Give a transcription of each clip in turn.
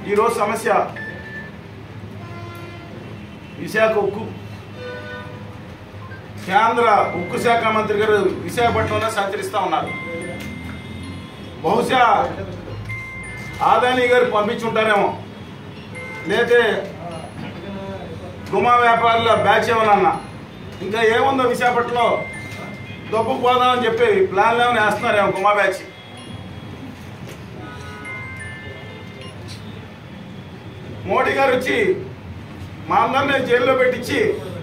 ఈరోజు సమస్య విశాఖ ఉక్కు కేంద్ర ఉక్కు శాఖ మంత్రి గారు విశాఖపట్నంలో సంచరిస్తూ ఉన్నారు బహుశా ఆదాని గారు పంపించుంటారేమో లేతే గుమా వ్యాపారుల బ్యాచ్ ఏమన్నా ఇంకా ఏముందో విశాఖపట్నంలో దొబ్బకు పోదామని చెప్పి ప్లాన్లు ఏమైనా వేస్తున్నారేమో గుమా బ్యాచ్ మోడీ గారు వచ్చి మా అందరినీ జైల్లో పెట్టించి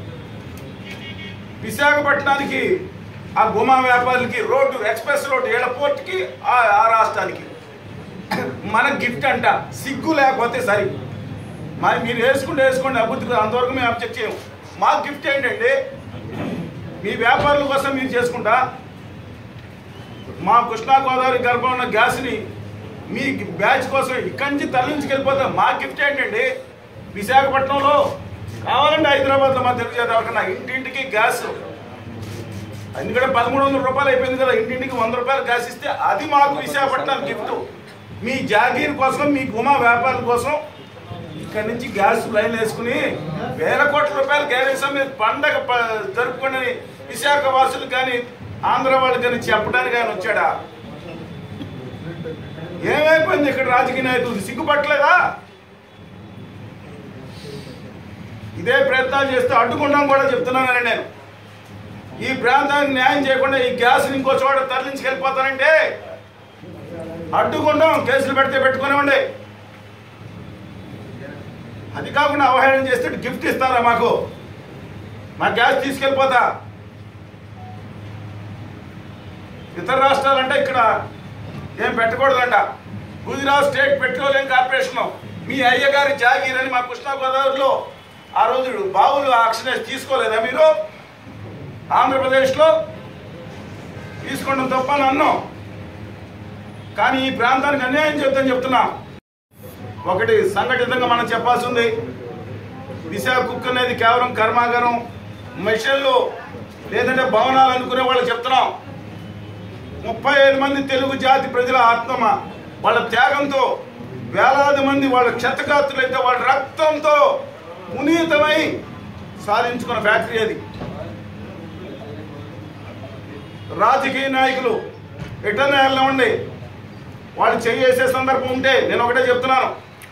విశాఖపట్నానికి ఆ గుమా వ్యాపారులకి రోడ్డు ఎక్స్ప్రెస్ రోడ్డు ఎయిర్పోర్ట్కి ఆ ఆ రాష్ట్రానికి మన గిఫ్ట్ అంట సిగ్గు లేకపోతే సరి మరి మీరు వేసుకుంటే వేసుకోండి అభివృద్ధి అంతవరకు మేము అబ్జెక్ట్ చేయము మా గిఫ్ట్ ఏంటండి మీ వ్యాపారుల కోసం మీరు చేసుకుంటా మా కృష్ణా గోదావరి గర్భం ఉన్న గ్యాస్ని మీ బ్యాచ్ కోసం ఇక్కడి నుంచి తరలించుకెళ్ళిపోతాం మా గిఫ్ట్ ఏంటండి విశాఖపట్నంలో కావాలంటే హైదరాబాద్లో మా తెలుగు జాతి ఎవరికన్నా ఇంటింటికి గ్యాస్ ఎందుకంటే పదమూడు వందల రూపాయలు అయిపోయింది కదా ఇంటింటికి వంద రూపాయలు గ్యాస్ ఇస్తే అది మాకు విశాఖపట్నం గిఫ్ట్ మీ జాగీర్ కోసం మీ గుమా వ్యాపారుల కోసం ఇక్కడి నుంచి గ్యాస్ లైన్ వేసుకుని వేల కోట్ల రూపాయలు గ్యారేజ్ మీద పండగ ప- జరుపుకుని విశాఖ వాసులు కానీ ఆంధ్ర వాళ్ళకి కానీ చెప్పడానికి ఆయన వచ్చాడా ఏమైపోయింది ఇక్కడ రాజకీయ నాయకులు సిగ్గుపట్టలేదా ఇదే ప్రయత్నాలు చేస్తే అడ్డుకుంటాం కూడా చెప్తున్నానని నేను ఈ ప్రాంతానికి న్యాయం చేయకుండా ఈ గ్యాస్ ఇంకో చోట తరలించుకెళ్ళిపోతానంటే అడ్డుకుంటాం కేసులు పెడితే పెట్టుకునివ్వండి అది కాకుండా అవహేళన చేస్తే గిఫ్ట్ ఇస్తారా మాకు మా గ్యాస్ తీసుకెళ్ళిపోతా ఇతర రాష్ట్రాలంటే ఇక్కడ ఏం పెట్టకూడదంట గుజరాత్ స్టేట్ పెట్రోలియం కార్పొరేషన్ మీ అయ్యగారి జాగీర్ అని మా కృష్ణా గోదావరిలో ఆ రోజు బావులు ఆక్సిజన్ తీసుకోలేదా మీరు ఆంధ్రప్రదేశ్లో తీసుకోవడం తప్ప అని అన్నాం కానీ ఈ ప్రాంతానికి అన్యాయం చెప్తాను చెప్తున్నా ఒకటి సంఘటితంగా మనం చెప్పాల్సి ఉంది విశాఖ కుక్ అనేది కేవలం కర్మాగారం మిషన్లు లేదంటే భవనాలు అనుకునే వాళ్ళు చెప్తున్నాం ముప్పై ఐదు మంది తెలుగు జాతి ప్రజల ఆత్మ వాళ్ళ త్యాగంతో వేలాది మంది వాళ్ళ క్షతగాత్రులైతే వాళ్ళ రక్తంతో పునీతమై సాధించుకున్న ఫ్యాక్టరీ అది రాజకీయ నాయకులు ఎటన్నా వెళ్ళనివ్వండి వాళ్ళు చేసే సందర్భం ఉంటే నేను ఒకటే చెప్తున్నాను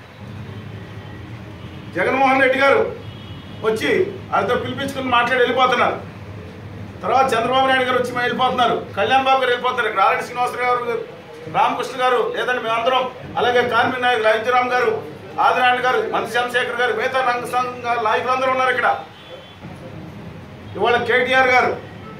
జగన్మోహన్ రెడ్డి గారు వచ్చి వాళ్ళతో పిలిపించుకుని మాట్లాడి వెళ్ళిపోతున్నారు తర్వాత చంద్రబాబు నాయుడు గారు వచ్చి వెళ్ళిపోతున్నారు కళ్యాణ్ బాబు గారు వెళ్ళిపోతున్నారు ఇక్కడ ఆర్ఎన్ శ్రీనివాసరావు గారు రామకృష్ణ గారు లేదంటే మేమందరం అలాగే కార్మిక నాయకులు అయించరామ్ గారు ఆదినారాయణ గారు మంత్రి చంద్రశేఖర్ గారు మిగతా రంగ సంఘ నాయకులందరూ ఉన్నారు ఇక్కడ ఇవాళ కేటీఆర్ గారు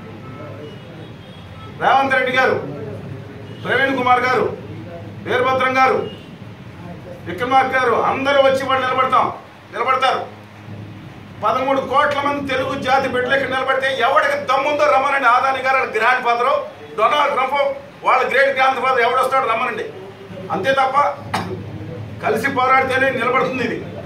రేవంత్ రెడ్డి గారు ప్రవీణ్ కుమార్ గారు వీరభద్రం గారు విక్రమార్క గారు అందరూ వచ్చి వాళ్ళు నిలబడతాం నిలబడతారు పదమూడు కోట్ల మంది తెలుగు జాతి బిడ్డలు ఇక్కడ నిలబడితే ఎవరికి దమ్ముందో రమ్మనండి Adani garu grandfather Donald Trump వాళ్ళ గ్రేట్ గ్రాండ్ ఫాదర్ ఎవడొస్తాడు రమ్మనండి అంతే తప్ప కలిసి పోరాడితేనే నిలబడుతుంది ఇది